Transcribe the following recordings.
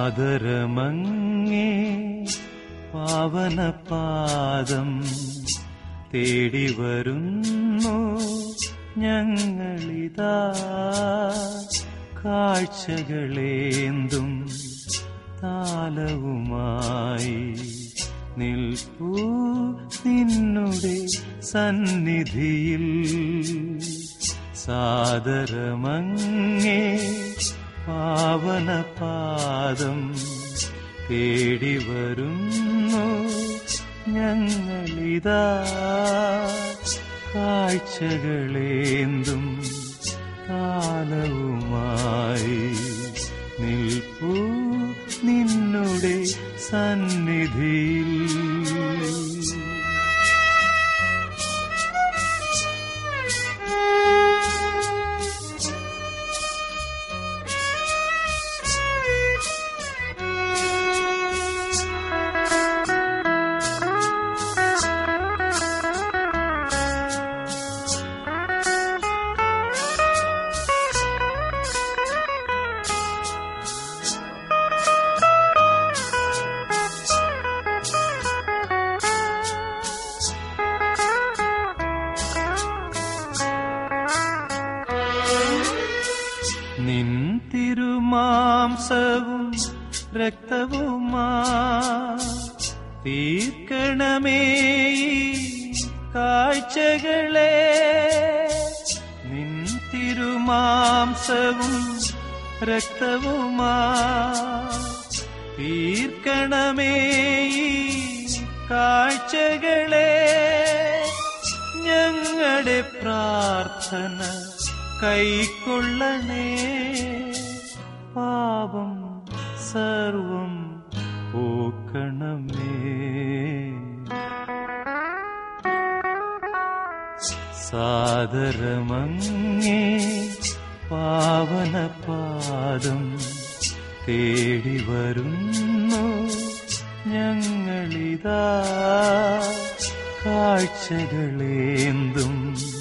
സാദരമങ്ങേ പാവനപാദം തേടി വരുന്നു ഞങ്ങളിതാ കാഴ്ചകളേന്തും താലവുമായി നിൽപ്പൂ നിന്നുടെ സന്നിധിയിൽ സാദരമങ്ങേ പാവനപാദം തേടി വരുന്നു ഞങ്ങളിതാ കാഴ്ചകളേന്തും കാലവുമായി നിൽപ്പൂ നിന്നുടെ സന്നിധിയിൽ നിൻ തിരുമാംസവും രക്തവുമാ തീർക്കണമേ ഈ കാഴ്ചകളെ നിൻ തിരുമാംസവും രക്തവുമാ തീർക്കണമേ ഈ കാഴ്ചകളെ ഞങ്ങളുടെ പ്രാർത്ഥന കൈക്കൊള്ളണേ പാപം സർവം പോക്കണമേ സാദരമങ്ങേ പാവനപാദം തേടി വരുന്നു ഞങ്ങളിതാ കാഴ്ചകളേന്തും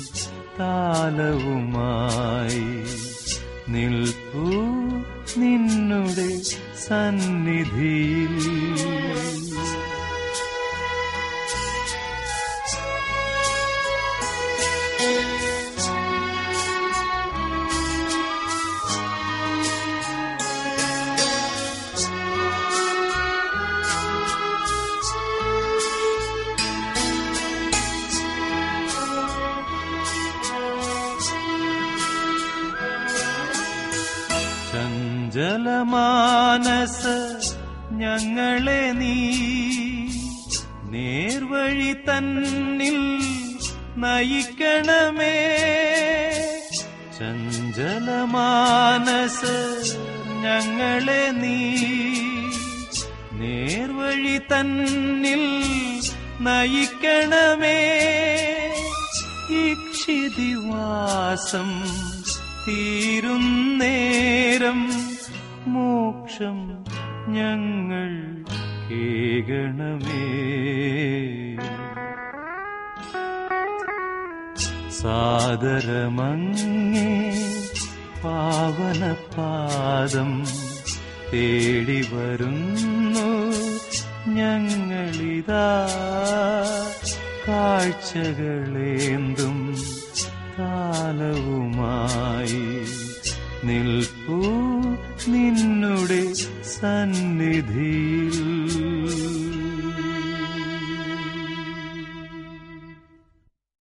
താലവുമായി നിൽപ്പൂ നിന്നുടെ സന്നിധിയിൽ ചഞ്ചലമാനസ ഞങ്ങളെ നീ നേർവഴി തന്നിൽ നയിക്കണമേ ചഞ്ചലമാനസ ഞങ്ങളെ നീ നേർവഴി തന്നിൽ നയിക്കണമേ ഇക്ഷിതിവാസം തീരുന്നേരം മോക്ഷം ഞങ്ങൾ കേകണമേ സാദരമങ്ങേ പാവനപാദം തേടി വരുന്നു ഞങ്ങളിതാ കാഴ്ചകളേന്തും കാലവുമായി നിൽപ്പൂ നിന്നുടെ സന്നിധിയിൽ